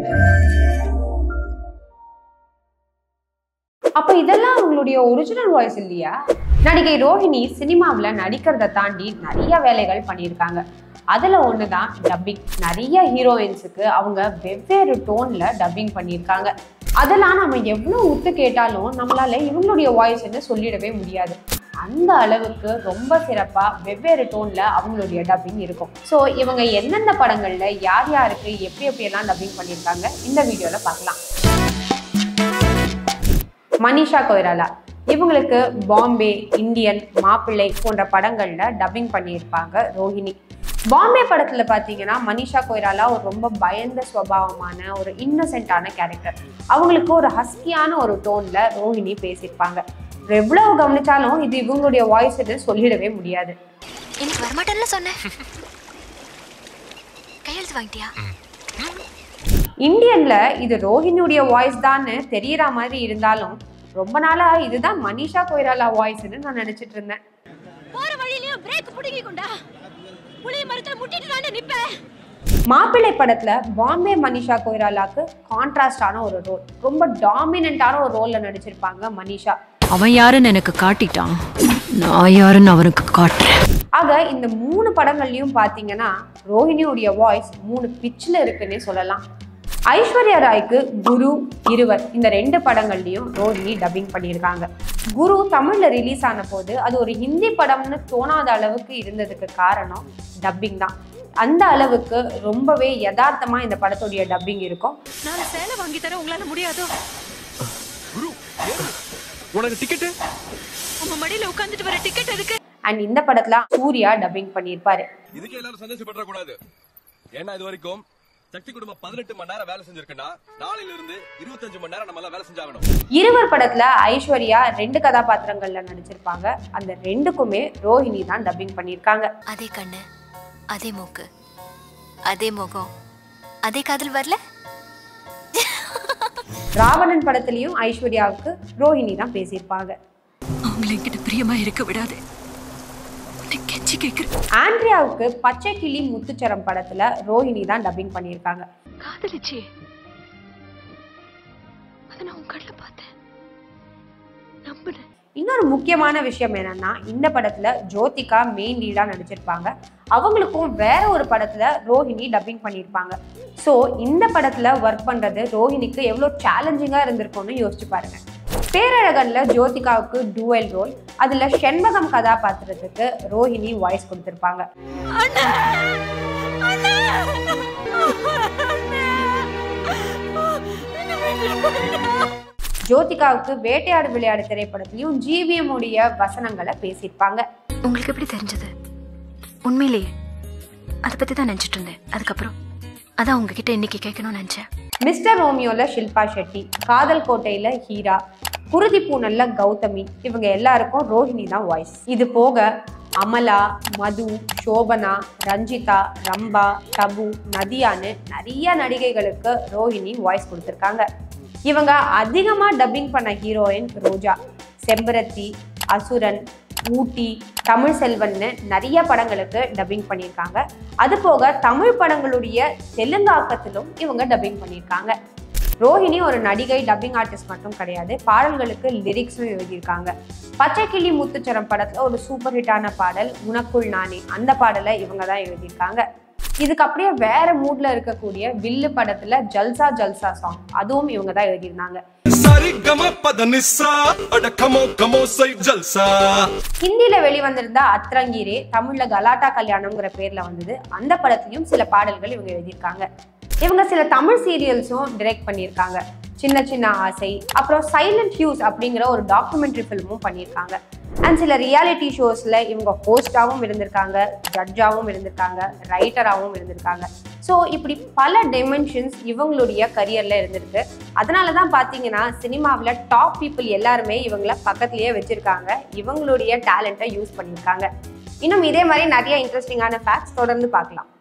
அப்ப இதெல்லாம் அவங்களுடைய ஒரிஜினல் வாய்ஸ் இல்லையா நடிகை ரோஹிணி சினிமாவுல நடிக்கிறத தாண்டி நிறைய வேலைகள் பண்ணியிருக்காங்க அதுல ஒண்ணுதான் டப்பிங் நிறைய ஹீரோயின்ஸுக்கு அவங்க வெவ்வேறு டோன்ல டப்பிங் பண்ணியிருக்காங்க அதெல்லாம் நம்ம எவ்வளவு உத்து கேட்டாலும் நம்மளால இவங்களுடைய வாய்ஸ்ன்னு சொல்லிடவே முடியாது அந்த அளவுக்கு ரொம்ப சிறப்பா வெவ்வேறு டோன்ல அவங்களுடைய டப்பிங் இருக்கும் ஸோ இவங்க எந்தெந்த படங்கள்ல யார் யாருக்கு எப்படி எப்படியெல்லாம் டப்பிங் பண்ணியிருக்காங்க இந்த வீடியோல பார்க்கலாம் மனிஷா கொய்ராலா இவங்களுக்கு பாம்பே இந்தியன் மாப்பிள்ளை போன்ற படங்கள்ல டப்பிங் பண்ணியிருப்பாங்க ரோஹிணி பாம்பே படத்துல பாத்தீங்கன்னா மனிஷா கொய்ராலா ஒரு ரொம்ப பயந்த சுவாவமான ஒரு இன்னசென்ட்டான கேரக்டர் அவங்களுக்கு ஒரு ஹஸ்கியான ஒரு டோன்ல ரோஹிணி பேசியிருப்பாங்க எவ்வளவு கவனிச்சாலும் இது இவங்களுடைய வாய்ஸ்ன்னு சொல்லிடவே முடியாது இன்னைக்கு வரமாட்டேன்ல சொன்னேன் கையெழுத்து வாங்கிட்டியா இந்தியன்ல இது ரோஹிணியுடைய வாய்ஸ் தான்னு தெரியற மாதிரி இருந்தாலும் ரொம்ப நாளா இதுதான் மனிஷா கொய்ராலா வாய்ஸ்ன்னு நான் நினைச்சிட்டு இருந்தேன் போற வழியிலயும் பிரேக் புடுங்கி கொண்டா புளிய மரத்துல முட்டிட்டு தானே நிப்பேன் மாப்பிள்ளை படத்துல பாம்பே மனிஷா கொய்ராலாக்கு கான்ட்ராஸ்டான ஒரு ரோல் ரொம்ப டாமினண்டான ஒரு ரோல்ல நடிச்சிருப்பாங்க மனிஷா அவன் யாருன்னு எனக்கு காட்டிட்டான் நான் யாருன்னு அவனுக்கு காட்டுறேன் ஆக இந்த மூணு படங்கள்லயும் பாத்தீங்கன்னா ரோஹிணியுடைய வாய்ஸ் மூணு பிச்சில் இருக்குன்னே சொல்லலாம் ஐஸ்வர்யா ராய்க்கு குரு இருவர் இந்த ரெண்டு படங்கள்லயும் ரோஹிணி டப்பிங் பண்ணியிருக்காங்க குரு தமிழ்ல ரிலீஸ் ஆன போது அது ஒரு ஹிந்தி படம்னு தோணாத அளவுக்கு இருந்ததுக்கு காரணம் டப்பிங் தான் அந்த அளவுக்கு ரொம்பவே யதார்த்தமா இந்த படத்துடைய டப்பிங் இருக்கும் நான் சேலை வாங்கி தர உங்களால முடியாதோ குரு ஏறு. உனக்கு டிக்கெட்டு உங்க மடியில உட்கார்ந்துட்டு வர டிக்கெட் எதுக்கு அண்ட் இந்த படத்துல சூர்யா டப்பிங் பண்ணியிருப்பாரு இதுக்கு எல்லாரும் சந்தோஷப்பட கூடாது ஏன்னா இது வரைக்கும் சக்தி குடும்பம் பதினெட்டு மணி நேரம் வேலை செஞ்சிருக்குன்னா நாளையில இருந்து இருபத்தஞ்சு மணி நேரம் நம்ம எல்லாம் வேலை செஞ்சாகணும் இருவர் படத்துல ஐஸ்வர்யா ரெண்டு கதாபாத்திரங்கள்ல நடிச்சிருப்பாங்க அந்த ரெண்டுக்குமே ரோஹிணி தான் டப்பிங் பண்ணியிருக்காங்க அதே கண்ணு அதே மூக்கு அதே முகம் அதே காதல் வரல ராவணன் படத்துலயும் ஐஸ்வர்யாவுக்கு ரோஹிணி தான் பேசியிருப்பாங்க அவங்களை என்கிட்ட பிரியமா இருக்க விடாது உன்னை கெஞ்சி கேக்குறேன் ஆண்ட்ரியாவுக்கு பச்சை கிளி முத்துச்சரம் படத்துல ரோஹிணி தான் டப்பிங் பண்ணியிருக்காங்க காதலிச்சே அத நான் உன் கண்ணில் பார்த்தேன் நம்பினேன் இன்னொரு முக்கியமான விஷயம் என்னன்னா இந்த படத்துல ஜோதிகா மெயின் லீடா நடிச்சிருப்பாங்க அவங்களுக்கும் வேற ஒரு படத்துல ரோஹிணி டப்பிங் பண்ணியிருப்பாங்க ஸோ இந்த படத்துல ஒர்க் பண்றது ரோஹிணிக்கு எவ்வளோ சேலஞ்சிங்கா இருந்திருக்கும்னு யோசிச்சு பாருங்க பேரழகன்ல ஜோதிகாவுக்கு டூவல் ரோல் அதுல செண்பகம் கதாபாத்திரத்துக்கு ரோஹிணி வாய்ஸ் கொடுத்திருப்பாங்க ஜோதிகாவுக்கு வேட்டையாடு விளையாடு திரைப்படத்திலையும் ஜிவிஎம் உடைய வசனங்களை பேசியிருப்பாங்க உங்களுக்கு எப்படி தெரிஞ்சது உண்மையிலேயே அதை பத்தி தான் நினைச்சிட்டு இருந்தேன் அதுக்கப்புறம் அதான் உங்ககிட்ட இன்னைக்கு கேட்கணும்னு நினைச்சேன் மிஸ்டர் ரோமியோல ஷில்பா ஷெட்டி காதல் கோட்டையில ஹீரா குருதி பூனல்ல கௌதமி இவங்க எல்லாருக்கும் ரோஹிணி தான் வாய்ஸ் இது போக அமலா மது சோபனா ரஞ்சிதா ரம்பா டபு நதியான்னு நிறைய நடிகைகளுக்கு ரோஹிணி வாய்ஸ் கொடுத்துருக்காங்க இவங்க அதிகமாக டப்பிங் பண்ண ஹீரோயின் ரோஜா செம்பருத்தி அசுரன் ஊட்டி தமிழ் செல்வன்னு நிறைய படங்களுக்கு டப்பிங் பண்ணியிருக்காங்க அது போக தமிழ் படங்களுடைய தெலுங்காக்கத்திலும் இவங்க டப்பிங் பண்ணியிருக்காங்க ரோஹிணி ஒரு நடிகை டப்பிங் ஆர்டிஸ்ட் மட்டும் கிடையாது பாடல்களுக்கு லிரிக்ஸும் எழுதியிருக்காங்க பச்சை கிளி முத்துச்சரம் படத்துல ஒரு சூப்பர் ஹிட்டான பாடல் உனக்குள் நானே அந்த பாடலை இவங்க தான் எழுதியிருக்காங்க இதுக்கு அப்படியே வேற மூட்ல இருக்கக்கூடிய வில்லு படத்துல ஜல்சா ஜல்சா சாங் அதுவும் இவங்க தான் எழுதியிருந்தாங்க சரி கம பத நிசா அட கமோ கமோ சை ஜல்சா ஹிந்தியில வெளிவந்திருந்த அத்ரங்கீரே தமிழ்ல கலாட்டா கல்யாணம்ங்கிற பேர்ல வந்தது அந்த படத்துலயும் சில பாடல்கள் இவங்க எழுதியிருக்காங்க இவங்க சில தமிழ் சீரியல்ஸும் டிரெக்ட் பண்ணியிருக்காங்க சின்ன சின்ன ஆசை அப்புறம் சைலண்ட் ஹியூஸ் அப்படிங்கிற ஒரு டாக்குமெண்ட்ரி ஃபில்மும் பண்ணியிருக்காங்க அண்ட் சில ரியாலிட்டி ஷோஸ்ல இவங்க ஹோஸ்டாகவும் இருந்திருக்காங்க ஜட்ஜாகவும் இருந்திருக்காங்க ரைட்டராகவும் இருந்திருக்காங்க ஸோ இப்படி பல டைமென்ஷன்ஸ் இவங்களுடைய கரியர்ல இருந்திருக்கு அதனால தான் பார்த்தீங்கன்னா சினிமாவில் டாப் பீப்புள் எல்லாருமே இவங்கள பக்கத்துலயே வச்சிருக்காங்க இவங்களுடைய டேலண்ட்டை யூஸ் பண்ணியிருக்காங்க இன்னும் இதே மாதிரி நிறைய இன்ட்ரெஸ்டிங்கான ஃபேக்ட்ஸ் தொடர்ந்து பார்க்கலாம்